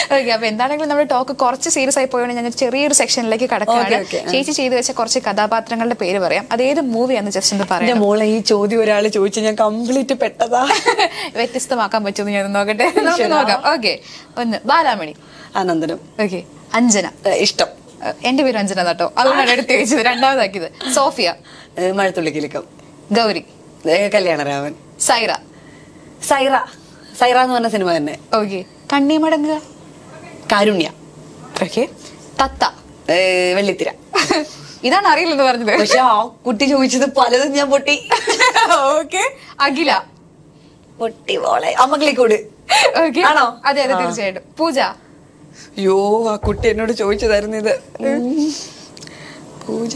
Okay അപ്പൊ എന്താണെങ്കിലും നമ്മുടെ ടോക്ക് കുറച്ച് സീരിയസ് ആയി പോയോണ്ട് ഞാൻ ഒരു ചെറിയൊരു സെക്ഷനിലേക്ക് കടക്കുകയാണ് Okay, okay. ചേച്ചി ചെയ്തു വെച്ച കുറച്ച് കഥാപാത്രങ്ങളുടെ പേര് പറയാം അതേത് മൂവിയാന്ന് ജസ്റ്റ് ഒന്ന് എന്റെ പറയാം മോളെ ഈ ചോദ്യം ഒരാൾ ചോദിച്ചു ഞാൻ കംപ്ലീറ്റ് പെട്ടതാ വ്യത്യസ്തമാക്കാൻ പറ്റുമെന്ന് ഞാൻ നോക്കട്ടെ നമുക്ക് ശരി. നോക്കാം ഓക്കെ ഒന്ന് ബാലാമണി ആനന്ദനം ഓക്കെ അഞ്ജന ഏ, ഇഷ്ടം ഏഹ് എന്റെ പേര് അഞ്ജന കേട്ടോ അതുകൊണ്ടാണ് എടുത്ത് വെച്ചത് രണ്ടാമതാക്കിയത് സോഫിയ ഏ, മഴത്തുള്ളി കിലുക്കം ഗൗരി ഏ, കല്യാണരാമൻ സൈറ സൈറ സൈറ എന്ന് പറഞ്ഞ സിനിമ തന്നെ ഓക്കെ കണ്ണിമടങ്ങുക കാരുണ്യ ഓക്കെ തത്ത ഏ, വെള്ളിത്തിര ഇതാണ് അറിയില്ലെന്ന് പറഞ്ഞത് പക്ഷെ ആ കുട്ടി ചോദിച്ചത് പലതും ഞാൻ പൊട്ടി ഓക്കെ അഖില പൊട്ടി മോളെ അമ്മക്കിലേക്കൂട് ഓക്കെ ആണോ? അതെ അതെ ആ. തീർച്ചയായിട്ടും പൂജ അയ്യോ ആ കുട്ടി എന്നോട് ചോദിച്ചതായിരുന്നു ഇത് ഉം. പൂജ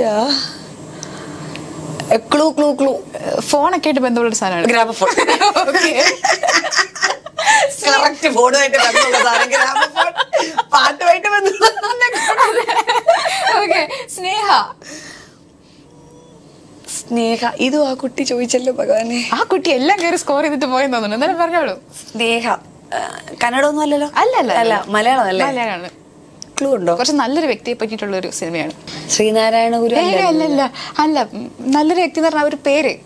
ഏ, ക്ലൂ ക്ലൂ ക്ലൂ ഫോണൊക്കെ ആയിട്ട് ബന്ധമുള്ള സാധനമാണ് ഗ്രാമഫോൺ ഓക്കെ കറക്റ്റ് ഫോണുമായിട്ട് ബന്ധമുള്ള സാധനം ഗ്രാമഫോൺ പാട്ടുമായിട്ട് ബന്ധമുള്ള ഓക്കെ സ്നേഹ സ്നേഹ ഇതും ആ കുട്ടി ചോദിച്ചല്ലോ ഭഗവാനെ ആ കുട്ടി എല്ലാം കയറി സ്കോർ ചെയ്തിട്ട് പോയെന്ന് തോന്നുന്നു എന്നാലും പറഞ്ഞോളൂ സ്നേഹ ആ, കന്നഡ ഒന്നും അല്ലല്ലോ അല്ല അല്ല അല്ല മലയാളം അല്ലേ മലയാളമാണ് ക്ലൂ ഉണ്ടോ കുറച്ച് നല്ലൊരു വ്യക്തിയെ പറ്റിയിട്ടുള്ള ഒരു സിനിമയാണ് ശ്രീനാരായണ ഗുരു ഏയ് അല്ല അല്ല അല്ല ഉം, നല്ലൊരു വ്യക്തി എന്ന് പറഞ്ഞ ഒരു പേര്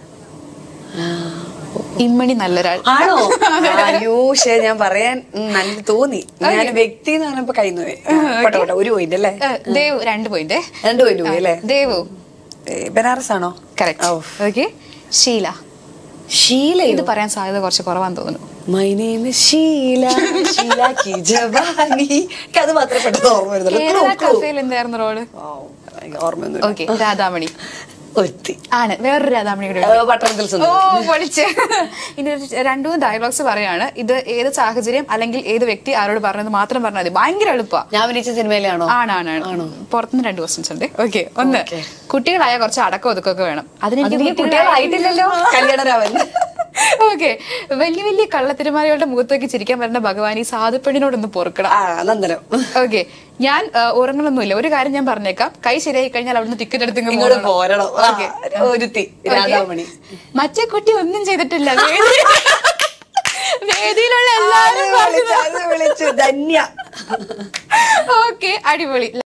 ഇമ്മണി നല്ലൊരാൾ ആണോ അയ്യോ ശരി ഞാൻ പറയാൻ ഉം, നല്ല തോന്നി ഞാൻ വ്യക്തി എന്ന് പറഞ്ഞപ്പോ കയ്യിൽ നിന്ന് പോട്ടെ പോട്ടെ ഒരു പോയിന്റ് അല്ലേ ഏഹ്, ദേവ് രണ്ട് പോയിന്റ് രണ്ട് പോയിന്റ് പോയി അല്ലേ ദേവു ഏ, ബനാറസ് ആണോ കറക്റ്റ് ഔ. ഓക്കെ ഷീല ഷീല ഇത് പറയാൻ സാധ്യത കുറച്ച് കുറവാന്ന് തോന്നുന്നു മൈ നെയിം ഷീല ഷീല കി ജവാനി എനിക്ക് അത് മാത്രമേ പെട്ടെന്ന് ഓർമ്മ വരുന്നുള്ളൂ കേരള Clue, clue. കഫേയിൽ എന്തായിരുന്നു റോള് ഓ, എനിക്ക് ഓർമ്മയൊന്നുമില്ല ഓക്കെ രാധാമണി ഒരുത്തി ആണ് വേറൊരു രാധാമണി കൂടെ ഏ, ഉണ്ട്. പട്ടണത്തിൽ ഓ സുന്ദരി. പൊളിച്ച് ഇനി ഒരു രണ്ടു മൂന്ന് ഡയലോഗ്സ് പറയാണ് ഇത് ഏത് സാഹചര്യം അല്ലെങ്കിൽ ഏത് വ്യക്തി ആരോട് പറഞ്ഞത് മാത്രം പറഞ്ഞാൽ മതി ഭയങ്കര എളുപ്പ ഞാൻ അഭിനയിച്ച സിനിമയിലാണോ ആണാണ് പുറത്തുനിന്ന് രണ്ട് ക്വസ്റ്റ്യൻസ് ഉണ്ട് ഓക്കെ ഒന്ന് Okay. കുട്ടികളായ കുറച്ച് അടക്കം ഒതുക്കൊക്കെ വേണം അതിനെനിക്ക് അതിന് കുട്ടികളായിട്ടില്ലല്ലോ കല്യാണരാമൻ ഓക്കെ വലിയ വലിയ കള്ളത്തിരുമാരികളുടെ മുഖത്തേക്ക് ചിരിക്കാൻ വരുന്ന ഭഗവാൻ ഈ സാധുപ്പെണ്ണിനോടൊന്ന് പൊറുക്കണം ആ നന്ദനം ഓക്കെ ഞാൻ ആ, ഉറങ്ങണമൊന്നുമില്ല ഒരു കാര്യം ഞാൻ പറഞ്ഞേക്കാം കൈ ശരിയായി കഴിഞ്ഞാൽ അവിടുന്ന് ടിക്കറ്റ് എടുത്ത് ഇങ്ങ് ഇങ്ങോട്ട് പോന്നോളാം. പോരണം ആ, Okay. ഒരുത്തി Okay. രാധാമണി മറ്റേ കുട്ടി ഒന്നും ചെയ്തിട്ടില്ല വേദി- വേദിയിലുള്ള എല്ലാരും ആര് വിളിച്ചു? ആര് വിളിച്ചു ധന്യ ഓക്കെ അടിപൊളി